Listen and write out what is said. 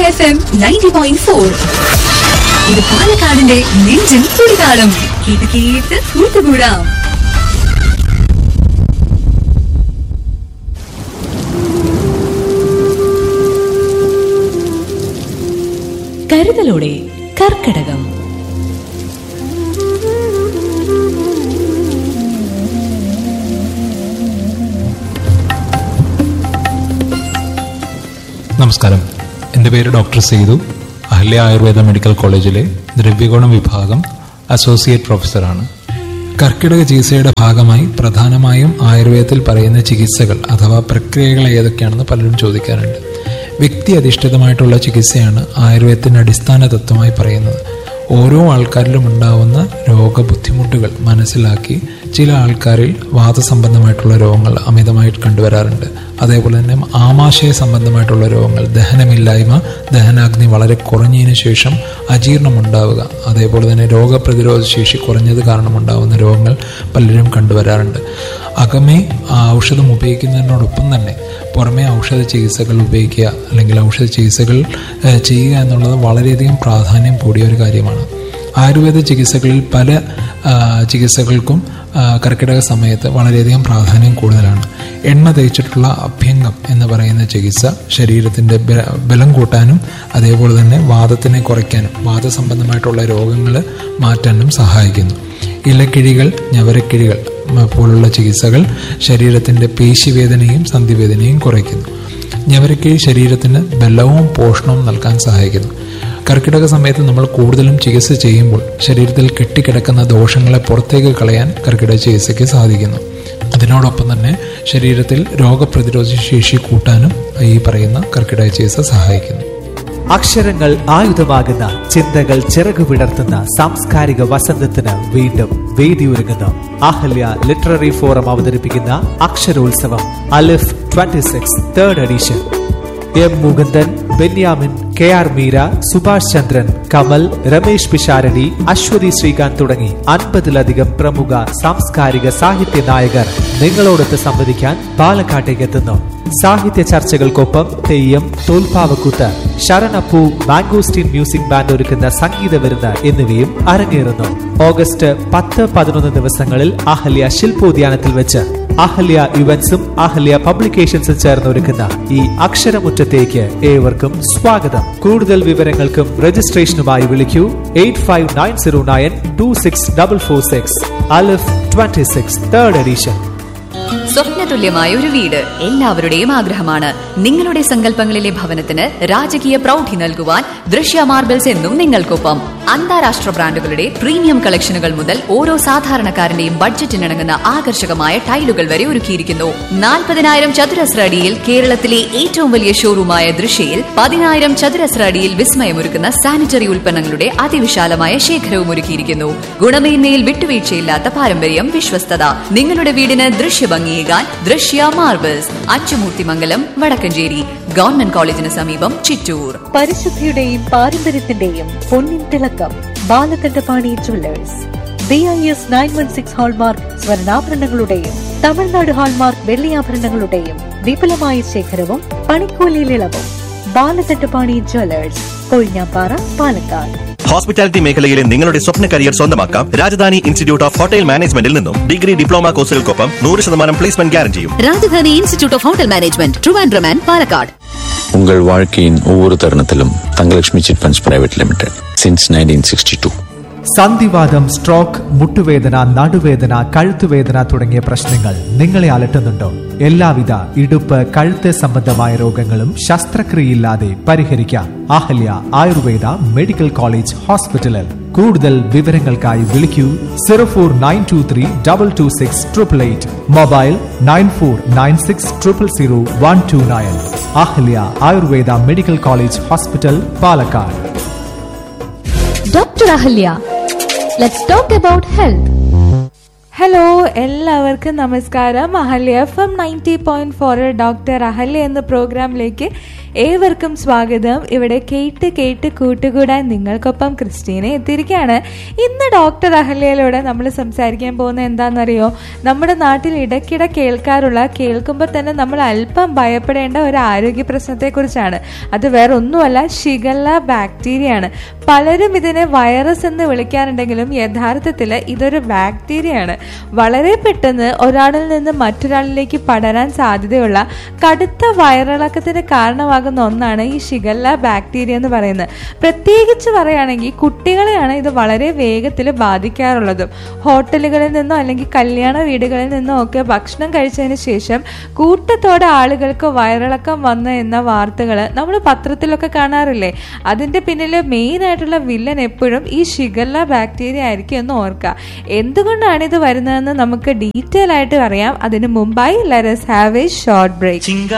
F M ninety point four ഇത് പാലക്കാടിന്റെ നെഞ്ചിൻ തുടിതാളം കേട്ട് കേട്ട് കൂട്ടുകൂടാം കരുതലോടെ കർക്കടകം നമസ്കാരം എൻ്റെ പേര് ഡോക്ടർ സേതു അഹല്യ ആയുർവേദ മെഡിക്കൽ കോളേജിലെ ദ്രവ്യഗുണം വിഭാഗം അസോസിയേറ്റ് പ്രൊഫസറാണ് കർക്കിടക ചികിത്സയുടെ ഭാഗമായി പ്രധാനമായും ആയുർവേദത്തിൽ പറയുന്ന ചികിത്സകൾ അഥവാ പ്രക്രിയകൾ ഏതൊക്കെയാണെന്ന് പലരും ചോദിക്കാറുണ്ട് വ്യക്തി അധിഷ്ഠിതമായിട്ടുള്ള ചികിത്സയാണ് ആയുർവേദത്തിൻ്റെ അടിസ്ഥാന തത്വമായി പറയുന്നത് ഓരോ ആൾക്കാരിലും ഉണ്ടാവുന്ന രോഗബുദ്ധിമുട്ടുകൾ മനസ്സിലാക്കി ചില ആൾക്കാരിൽ വാദസംബന്ധമായിട്ടുള്ള രോഗങ്ങൾ അമിതമായിട്ട് കണ്ടുവരാറുണ്ട് അതേപോലെ തന്നെ ആമാശയ സംബന്ധമായിട്ടുള്ള രോഗങ്ങൾ ദഹനമില്ലായ്മ ദഹനാഗ്നി വളരെ കുറഞ്ഞതിന് ശേഷം അജീർണം ഉണ്ടാവുക അതേപോലെ തന്നെ രോഗപ്രതിരോധ ശേഷി കുറഞ്ഞത് കാരണം ഉണ്ടാവുന്ന രോഗങ്ങൾ പലരും കണ്ടുവരാറുണ്ട് അകമേ ആ ഔഷധം ഉപയോഗിക്കുന്നതിനോടൊപ്പം തന്നെ പുറമേ ഔഷധ ചികിത്സകൾ ഉപയോഗിക്കുക അല്ലെങ്കിൽ ഔഷധ ചികിത്സകൾ ഏഹ്, ചെയ്യുക എന്നുള്ളത് വളരെയധികം പ്രാധാന്യം കൂടിയ ഒരു കാര്യമാണ് ആയുർവേദ ചികിത്സകളിൽ പല ആ, ചികിത്സകൾക്കും ആ, കർക്കിടക സമയത്ത് വളരെയധികം പ്രാധാന്യം കൂടുതലാണ് എണ്ണ തേച്ചിട്ടുള്ള അഭ്യംഗം എന്ന് പറയുന്ന ചികിത്സ ശരീരത്തിൻ്റെ ബ- ബലം കൂട്ടാനും അതേപോലെ തന്നെ വാദത്തിനെ കുറയ്ക്കാനും വാദസംബന്ധമായിട്ടുള്ള രോഗങ്ങൾ മാറ്റാനും സഹായിക്കുന്നു ഇലക്കിഴികൾ ഞവരക്കിഴികൾ മ, പോലുള്ള ചികിത്സകൾ ശരീരത്തിൻ്റെ പേശിവേദനയും സന്ധിവേദനയും കുറയ്ക്കുന്നു ഞവരക്കിഴി ശരീരത്തിന് ബലവും പോഷണവും നൽകാൻ സഹായിക്കുന്നു കർക്കിടക സമയത്ത് നമ്മൾ കൂടുതലും ചികിത്സ ചെയ്യുമ്പോൾ ശരീരത്തിൽ കെട്ടിക്കിടക്കുന്ന ദോഷങ്ങളെ പുറത്തേക്ക് കളയാൻ കർക്കിടക ചികിത്സയ്ക്ക് സാധിക്കുന്നു അതിനോടൊപ്പം തന്നെ ശരീരത്തിൽ രോഗപ്രതിരോധ ശേഷി കൂട്ടാനും ഈ പറയുന്ന കർക്കിടക ചികിത്സ സഹായിക്കുന്നു അക്ഷരങ്ങൾ ആയുധമാകുന്ന ചിന്തകൾ ചിറകു വിടർത്തുന്ന സാംസ്കാരിക വസന്തത്തിന് വീണ്ടും വേദിയൊരുങ്ങുന്നു അഹല്യ ലിറ്റററി ഫോറം അവതരിപ്പിക്കുന്ന Aksharotsavam Alif 26 six third edition M Mukundan Benyamin K R Meera Subhash Chandran Kamal Ramesh Pisharody Aswathy Sreekanth തുടങ്ങി അൻപതിലധികം പ്രമുഖ സാംസ്കാരിക സാഹിത്യ നായകർ നിങ്ങളോടൊത്ത് സംവദിക്കാൻ പാലക്കാട്ടേക്ക് എത്തുന്നു സാഹിത്യ ചർച്ചകൾക്കൊപ്പം തെയ്യം തോൽപ്പാവക്കൂത്ത് ശരണപ്പൂ മാംഗോസ്റ്റീൻ മ്യൂസിക് ബാൻഡ് ഒരുക്കുന്ന സംഗീത വിരുന്ന് എന്നിവയും അരങ്ങേറുന്നു ഓഗസ്റ്റ് പത്ത് പതിനൊന്ന് ദിവസങ്ങളിൽ അഹല്യ ശില്പോദ്യാനത്തിൽ വെച്ച് അഹല്യ ഇവന്റ്സും അഹല്യ പബ്ലിക്കേഷൻസും ചേർന്ന് ഒരുക്കുന്ന ഈ അക്ഷരമുറ്റത്തേക്ക് ഏവർക്കും സ്വാഗതം കൂടുതൽ വിവരങ്ങൾക്കും രജിസ്ട്രേഷനുമായി വിളിക്കൂ eight five nine zero nine two six double four six Alif twenty six third edition സ്വപ്നതുല്യമായ ഒരു വീട് എല്ലാവരുടെയും ആഗ്രഹമാണ് നിങ്ങളുടെ സങ്കല്പങ്ങളിലെ ഭവനത്തിന് രാജകീയ പ്രൗഢി നൽകുവാൻ ദൃശ്യ മാർബിൾസ് എന്നും നിങ്ങൾക്കൊപ്പം അന്താരാഷ്ട്ര ബ്രാൻഡുകളുടെ പ്രീമിയം കളക്ഷനുകൾ മുതൽ ഓരോ സാധാരണക്കാരന്റെയും ബഡ്ജറ്റിനിണങ്ങുന്ന ആകർഷകമായ ടൈലുകൾ വരെ ഒരുക്കിയിരിക്കുന്നു നാൽപ്പതിനായിരം ചതുരശ്ര അടിയിൽ കേരളത്തിലെ ഏറ്റവും വലിയ ഷോറൂമായ ദൃശ്യയിൽ പതിനായിരം ചതുരശ്ര അടിയിൽ വിസ്മയമൊരുക്കുന്ന സാനിറ്ററി ഉൽപ്പന്നങ്ങളുടെ അതിവിശാലമായ ശേഖരവും ഒരുക്കിയിരിക്കുന്നു ഗുണമേന്മയിൽ വിട്ടുവീഴ്ചയില്ലാത്ത പാരമ്പര്യം വിശ്വസ്തത നിങ്ങളുടെ വീടിന് ദൃശ്യഭംഗിയേകാൻ ദൃശ്യ മാർബിൾസ് അച്ചുമൂർത്തിമംഗലം വടക്കഞ്ചേരി ഗവൺമെന്റ് കോളേജിന് സമീപം ചിറ്റൂർ പരിശുദ്ധിയുടെയും പാരമ്പര്യത്തിന്റെയും പൊന്നിൻ തിളക്കം Balakantapani jewellers B I S nine one six hallmark സ്വർണ്ണാഭരണങ്ങളുടെയും തമിഴ്നാട് ഹാൾമാർക്ക് വെള്ളിയാഭരണങ്ങളുടെയും വിപുലമായ ശേഖരവും പണിക്കൂലിയിൽ ഇളവും ബാലകണ്ഠപാണി ജ്വല്ലേഴ്സ് കൊഴിഞ്ഞാപ്പാറ പാലക്കാട് ഹോസ്പിറ്റാലിറ്റി മേഖലയിലെ നിങ്ങളുടെ സ്വപ്ന കരിയർ സ്വന്തമാക്കാം രാജധാനി ഇൻസ്റ്റിറ്റ്യൂട്ട് ഓഫ് ഹോട്ടൽ മാനേജ്മെന്റിൽ നിന്നും ഡിഗ്രി ഡിപ്ലോമ കോഴ്സുകൾക്കൊപ്പം നൂറ് ശതമാനം പ്ലേസ്മെന്റ് ഗ്യാരണ്ടിയും Rajadhani institute of hotel management Trivandrum and Palakkad உங்கள் வாழ்க்கையின் ஒவ்வொரு தருணத்திலும் Thangalakshmi chit funds private limited since nineteen sixty two സന്ധിവാദം സ്ട്രോക്ക് മുട്ടുവേദന നടുവേദന കഴുത്തുവേദന തുടങ്ങിയ പ്രശ്നങ്ങൾ നിങ്ങളെ അലട്ടുന്നുണ്ടോ എല്ലാവിധ ഇടുപ്പ് കഴുത്ത് സംബന്ധമായ രോഗങ്ങളും ശസ്ത്രക്രിയയില്ലാതെ പരിഹരിക്കാം അഹല്യ ആയുർവേദ മെഡിക്കൽ കോളേജ് ഹോസ്പിറ്റലിൽ കൂടുതൽ വിവരങ്ങൾക്കായി വിളിക്കൂ zero four nine two three double two six triple eight mobile nine four nine six triple zero one two nine Ahalya Ayurveda medical college hospital Palakkad Dr. Ahalya, let's talk about health. Hello എല്ലാവർക്കും നമസ്കാരം Ahalya F M ninety point four doctor Ahalya എന്ന പ്രോഗ്രാമിലേക്ക് ഏവർക്കും സ്വാഗതം ഇവിടെ കേട്ട് കേട്ട് കൂട്ടുകൂടാൻ നിങ്ങൾക്കൊപ്പം ക്രിസ്റ്റീനെ എത്തിയിരിക്കുകയാണ് ഇന്ന് ഡോക്ടർ അഹല്യയിലൂടെ നമ്മൾ സംസാരിക്കാൻ പോകുന്ന എന്താണെന്നറിയോ നമ്മുടെ നാട്ടിൽ ഇടയ്ക്കിടെ കേൾക്കാറുള്ള കേൾക്കുമ്പോൾ തന്നെ നമ്മൾ അല്പം ഭയപ്പെടേണ്ട ഒരു ആരോഗ്യ പ്രശ്നത്തെക്കുറിച്ചാണ് അത് വേറെ ഒന്നുമല്ല ഷിഗല്ല ബാക്ടീരിയയാണ് പലരും ഇതിനെ വൈറസ് എന്ന് വിളിക്കാറുണ്ടെങ്കിലും യഥാർത്ഥത്തിൽ ഇതൊരു ബാക്ടീരിയയാണ് വളരെ പെട്ടെന്ന് ഒരാളിൽ നിന്ന് മറ്റൊരാളിലേക്ക് പടരാൻ സാധ്യതയുള്ള കടുത്ത വയറിളക്കത്തിന് കാരണമാകുന്ന ഒന്നാണ് ഈ ഷിഗല്ല ബാക്ടീരിയ എന്ന് പറയുന്നത് പ്രത്യേകിച്ച് പറയുകയാണെങ്കിൽ കുട്ടികളെയാണ് ഇത് വളരെ വേഗത്തിൽ ബാധിക്കാറുള്ളതും ഹോട്ടലുകളിൽ നിന്നോ അല്ലെങ്കിൽ കല്യാണ വീടുകളിൽ നിന്നോ ഒക്കെ ഭക്ഷണം കഴിച്ചതിന് ശേഷം കൂട്ടത്തോടെ ആളുകൾക്ക് വയറിളക്കം വന്ന എന്ന വാർത്തകൾ നമ്മൾ പത്രത്തിലൊക്കെ കാണാറില്ലേ അതിന്റെ പിന്നിൽ മെയിൻ ആയിട്ടുള്ള വില്ലൻ എപ്പോഴും ഈ ഷിഗല്ല ബാക്ടീരിയ ആയിരിക്കും എന്ന് ഓർക്കുക എന്തുകൊണ്ടാണ് ഇത് വരുന്നതെന്ന് നമുക്ക് ഡീറ്റെയിൽ ആയിട്ട് അറിയാം അതിന് മുമ്പായി let's have a short break